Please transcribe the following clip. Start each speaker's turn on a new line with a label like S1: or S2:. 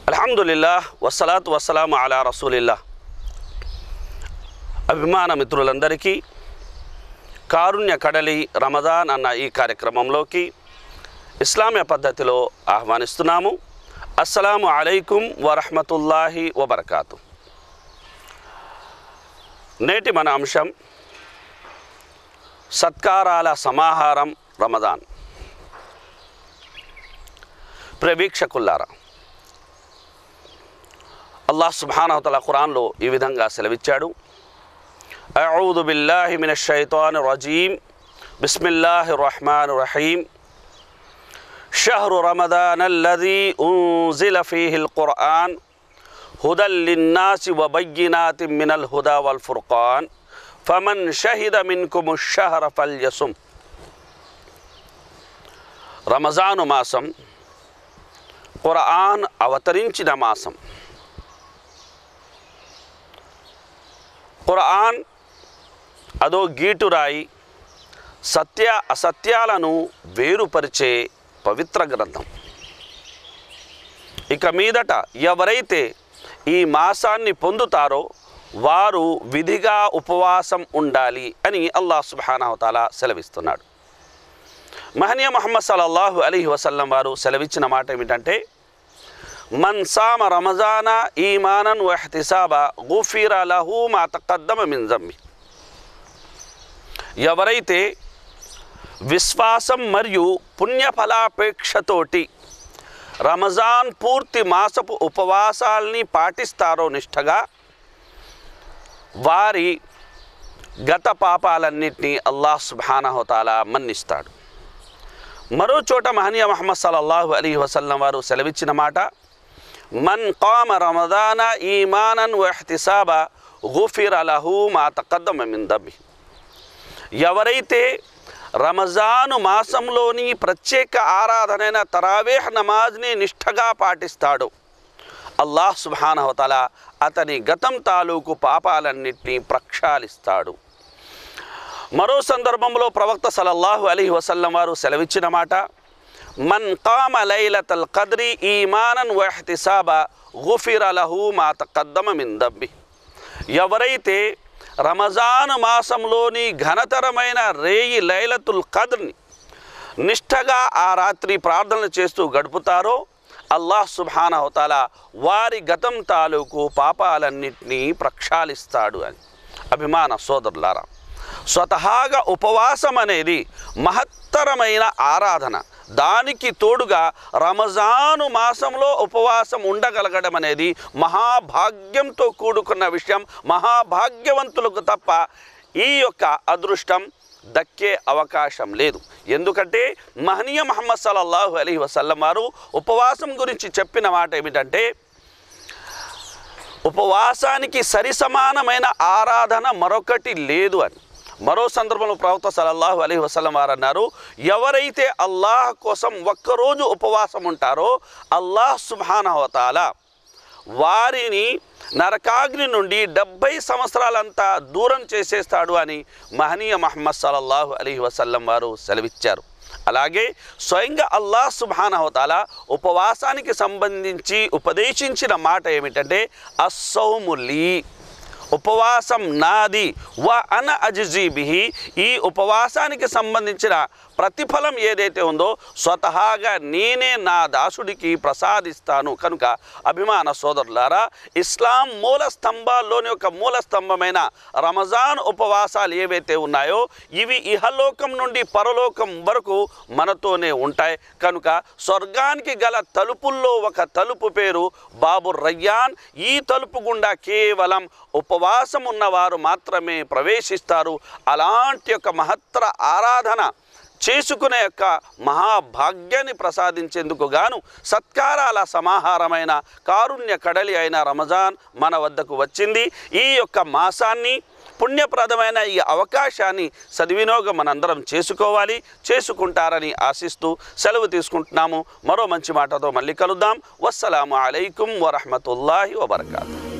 S1: అల్హమ్దుల్లా వసలాత్ వసలాం అలా రసూలిల్లా అభిమాన మిత్రులందరికీ కారుణ్య కడలి రమదాన్ అన్న ఈ కార్యక్రమంలోకి ఇస్లామీయ పద్ధతిలో ఆహ్వానిస్తున్నాము అస్సలాము అలైకుం వరహమతుల్లాహి వబర్కాతు నేటి మన అంశం సత్కారాల సమాహారం రమదాన్ ప్రేవీక్షకుల్లారా అల్లాహ్ సుబ్హానహుతల ఖురాన్లో ఈ విధంగా సెలవిచ్చాడు అఊదు బిల్లాహి మిన షైతాన్ రజీం బిస్మిల్లాహి రహమాన్ రహీం షహరు రమదాన్ అల్లదీ ఉంజిల ఫీహిల్ ఖుర్ఆన్ హుదల్ లిన్నాసి వబయ్యినాతి మినల్ హుదా వల్ ఫుర్ఖాన్ ఫమన్ షహిద మిన్కుము షహర ఫల్యసుం రమజాను మాసం ఖురాన్ అవతరించిన మాసం ఖురాన్ అదో గీటురాయి సత్య అసత్యాలను వేరుపరిచే పవిత్ర గ్రంథం ఇక మీదట ఎవరైతే ఈ మాసాన్ని పొందుతారో వారు విధిగా ఉపవాసం ఉండాలి అని అల్లాహ్ సుబానావతాల సెలవిస్తున్నాడు మహనీయ మహమ్మద్ సల్లల్లాహు అలీ వసల్లం వారు సెలవిచ్చిన మాట ఏమిటంటే మన్ సామ రమజాన ఈమానన్ వహ్తిసాబ గుఫీర లహు మా తక్కద్దమ మిన్ జమ్మి ఎవరైతే విశ్వాసం మరియు పుణ్యఫలాపేక్షతోటి రమజాన్ పూర్తి మాసపు ఉపవాసాల్ని పాటిస్తారో నిష్టగా వారి గత పాపాలన్నింటినీ అల్లాహ్ సుబానహోతాల మన్నిస్తాడు మరో చోట మహనీయ మహమ్మద్ సల్లల్లాహు అలీ వసల్లం వారు సెలవిచ్చిన మాట మన్ కామ రమదాన ఈమానన్ వహ్తిసాబ గుఫిర్ అలహు మా తకద్దమ మిన్ దబ్బి ఎవరైతే రమజాను మాసంలోని ప్రత్యేక ఆరాధనైన తరావేహ్ నమాజ్ని నిష్ఠగా పాటిస్తాడో అల్లాహ్ సుబానహతల అతని గతం తాలూకు పాపాలన్నింటినీ ప్రక్షాళిస్తాడు మరో సందర్భంలో ప్రవక్త సలల్లాహు అలీ వసల్లం వారు సెలవిచ్చిన మాట మన్ కామ లైలతల్ కద్రి ఈమానన్ వహ్తిసాబ గుఫిర్ అలహు మా తకద్దమ మిన్ దబ్బి ఎవరైతే రమజాను మాసంలోని ఘనతరమైన రేయి లైలతుల్ కద్ర్ని నిష్ఠగా ఆ రాత్రి ప్రార్థనలు చేస్తూ గడుపుతారో అల్లాహ్ సుబానహతాల వారి గతం తాలూకు పాపాలన్నింటినీ ప్రక్షాళిస్తాడు అని అభిమాన సోదరులారా స్వతహాగా ఉపవాసం అనేది మహత్తరమైన ఆరాధన దానికి తోడుగా రమజాను మాసంలో ఉపవాసం ఉండగలగడం అనేది మహాభాగ్యంతో కూడుకున్న విషయం మహాభాగ్యవంతులకు తప్ప ఈ యొక్క అదృష్టం దక్కే అవకాశం లేదు ఎందుకంటే మహనీయ మహమ్మద్ సల్లల్లాహు అలీ వసల్లం వారు ఉపవాసం గురించి చెప్పిన మాట ఏమిటంటే ఉపవాసానికి సరి సమానమైన ఆరాధన మరొకటి లేదు అని మరో సందర్భంలో ప్రవక్త సలల్లాహు అలీ వసలం వారు అన్నారు ఎవరైతే అల్లాహ్ కోసం ఒక్కరోజు ఉపవాసం ఉంటారో అల్లాహ్ సుబానవతాల వారిని నరకాగ్ని నుండి డెబ్భై సంవత్సరాలంతా దూరం చేసేస్తాడు అని మహనీయ మహమ్మద్ సల్లల్లాహు అలీ వసల్లం వారు సెలవిచ్చారు అలాగే స్వయంగా అల్లాహ్ సుబానవతాల ఉపవాసానికి సంబంధించి ఉపదేశించిన మాట ఏమిటంటే అస్సౌములీ ఉపవాసం నాది వ అన అజిజీబిహి ఈ ఉపవాసానికి సంబంధించిన ప్రతిఫలం ఏదైతే ఉందో స్వతహాగా నేనే నా దాసుడికి ప్రసాదిస్తాను కనుక అభిమాన సోదరులారా ఇస్లాం మూల స్తంభాల్లోని ఒక మూల స్తంభమైన రమజాన్ ఉపవాసాలు ఏవైతే ఉన్నాయో ఇవి ఇహలోకం నుండి పరలోకం వరకు మనతోనే ఉంటాయి కనుక స్వర్గానికి గల తలుపుల్లో ఒక తలుపు పేరు బాబు రయ్యాన్ ఈ తలుపు గుండా కేవలం ఉపవాసం ఉన్నవారు మాత్రమే ప్రవేశిస్తారు అలాంటి యొక్క మహత్తర ఆరాధన చేసుకునే యొక్క మహాభాగ్యాన్ని ప్రసాదించేందుకు గాను సత్కారాల సమాహారమైన కారుణ్య కడలి అయిన రమజాన్ మన వద్దకు వచ్చింది ఈ యొక్క మాసాన్ని పుణ్యప్రదమైన ఈ అవకాశాన్ని సద్వినియోగం మనందరం చేసుకోవాలి చేసుకుంటారని ఆశిస్తూ సెలవు తీసుకుంటున్నాము మరో మంచి మాటతో మళ్ళీ కలుద్దాం వస్సలాము అలైకుం వరహమతుల్లాహి వబర్కాతు